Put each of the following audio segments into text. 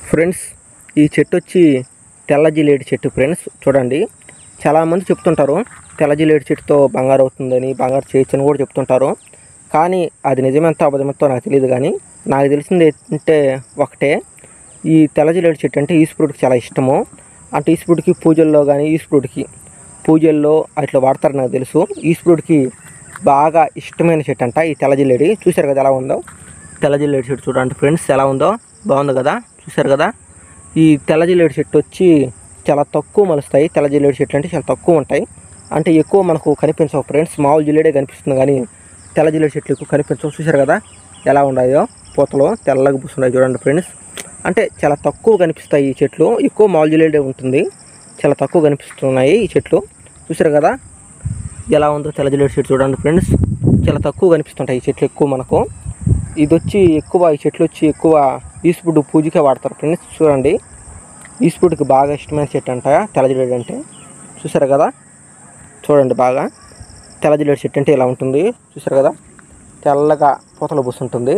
friends ఈ చెట్టు వచ్చి తెల్ల జిలేడు చెట్టు ఫ్రెండ్స్ చూడండి చాలామంది చెప్తుంటారు తెల్ల జిలేడు చెట్టుతో బంగారు అవుతుందని బంగారు చేయొచ్చు అని కూడా చెప్తుంటారు కానీ అది నిజమెంతో అబద్ధమెంతో నాకు తెలియదు కానీ నాకు తెలిసింది ఏంటంటే ఒకటే ఈ తెల్ల జిలేడు చెట్టు అంటే ఈశ్వరుడికి చాలా ఇష్టము అంటే ఈశ్వరుడికి పూజల్లో కానీ ఈశ్వరుడికి పూజల్లో అట్లా వాడతారు నాకు తెలుసు ఈశ్వరుడికి బాగా ఇష్టమైన చెట్టు అంట ఈ తెల్ల జిల్లేడి చూశారు కదా ఎలా ఉందో తెల్ల జిల్లేడు చెట్టు చూడండి ఫ్రెండ్స్ ఎలా ఉందో బాగుంది కదా చూశారు కదా ఈ తెల్ల జిల్లేడు చెట్టు వచ్చి చాలా తక్కువ మలుస్తాయి తెల్ల జిల్లేడు చెట్లు అంటే చాలా తక్కువ ఉంటాయి అంటే ఎక్కువ మనకు కనిపించవు ఫ్రెండ్స్ మామూలు జిల్లేడే కనిపిస్తుంది కానీ తెల్ల జిల్లేడు చెట్లు ఎక్కువ కనిపించవు చూశారు కదా ఎలా ఉన్నాయో పూతలు తెల్లగా పూస్తున్నాయి చూడండి ఫ్రెండ్స్ అంటే చాలా తక్కువ కనిపిస్తాయి ఈ చెట్లు ఎక్కువ మామూలు జిల్లేడే ఉంటుంది చాలా తక్కువ కనిపిస్తున్నాయి ఈ చెట్లు చూశారు కదా ఎలా ఉందో తెల్ల జిల్లేడు చెట్టు చూడండి ఫ్రెండ్స్ చాలా తక్కువ కనిపిస్తుంటాయి ఈ చెట్లు ఎక్కువ మనకు ఇది వచ్చి ఎక్కువ ఈ చెట్లు వచ్చి ఎక్కువ ఈస్పుడు పూజకే వాడతారు ఫ్రెండ్స్ చూడండి ఈస్పుడికి బాగా ఇష్టమైన చెట్టు అంట తెల్ల జిల్లేడు అంటే చూసారు కదా చూడండి బాగా తెల్ల జిల్లేడు చెట్టు అంటే ఇలా ఉంటుంది చూసారు కదా తెల్లగా పూతలు పూస్తుంటుంది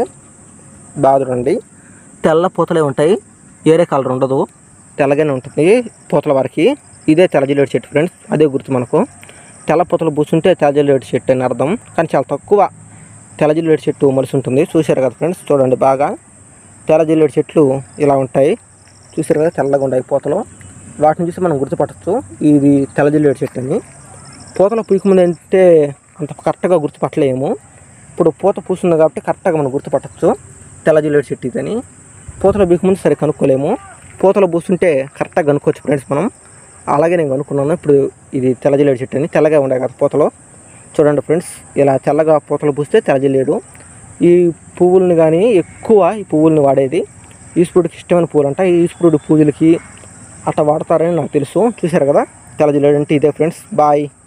బాగా చూడండి తెల్ల పూతలే ఉంటాయి వేరే కలర్ ఉండదు తెల్లగానే ఉంటుంది పూతల వరకు ఇదే తెల్ల జిల్లేడు చెట్టు ఫ్రెండ్స్ అదే గుర్తు మనకు తెల్ల పూతలు పూసుంటే తెల్ల జిల్లేడు చెట్టు అని అర్థం కానీ చాలా తక్కువ తెల్ల జిల్లేడు చెట్టు మలిసి ఉంటుంది చూశారు కదా ఫ్రెండ్స్ చూడండి బాగా తెల్ల జిల్లేడు చెట్లు ఇలా ఉంటాయి చూశారు కదా తెల్లగా ఉంటాయి పూతలు వాటిని చూసి మనం గుర్తుపట్టచ్చు ఇది తెల్ల జిల్లేడు చెట్టు అని పూతలు పూయకముందు అంటే అంత కరెక్ట్గా గుర్తుపట్టలేము ఇప్పుడు పూత పూస్తుంది కాబట్టి కరెక్ట్గా మనం గుర్తుపట్టచ్చు తెల్ల జిల్లేడు చెట్టు ఇదని పూతలు బీకముందు సరే కనుక్కోలేము పూతలు పూస్తుంటే కరెక్ట్గా కనుక్కోవచ్చు ఫ్రెండ్స్ మనం అలాగే నేను కనుక్కున్నాను ఇప్పుడు ఇది తెల్ల జిల్లేడు చెట్టు అని తెల్లగా ఉండే కదా పూతలు చూడండి ఫ్రెండ్స్ ఇలా తెల్లగా పూతలు పూస్తే తెల్ల జిల్లేడు ఈ పువ్వుల్ని కానీ ఎక్కువ ఈ పువ్వుల్ని వాడేది ఈశ్వరుడికి ఇష్టమైన పువ్వులు అంట ఈ ఈశ్వరుడి పూజలకి అట్లా వాడతారని నాకు తెలుసు చూశారు కదా తెల్ల జిల్లేడు అంటే ఇదే ఫ్రెండ్స్ బాయ్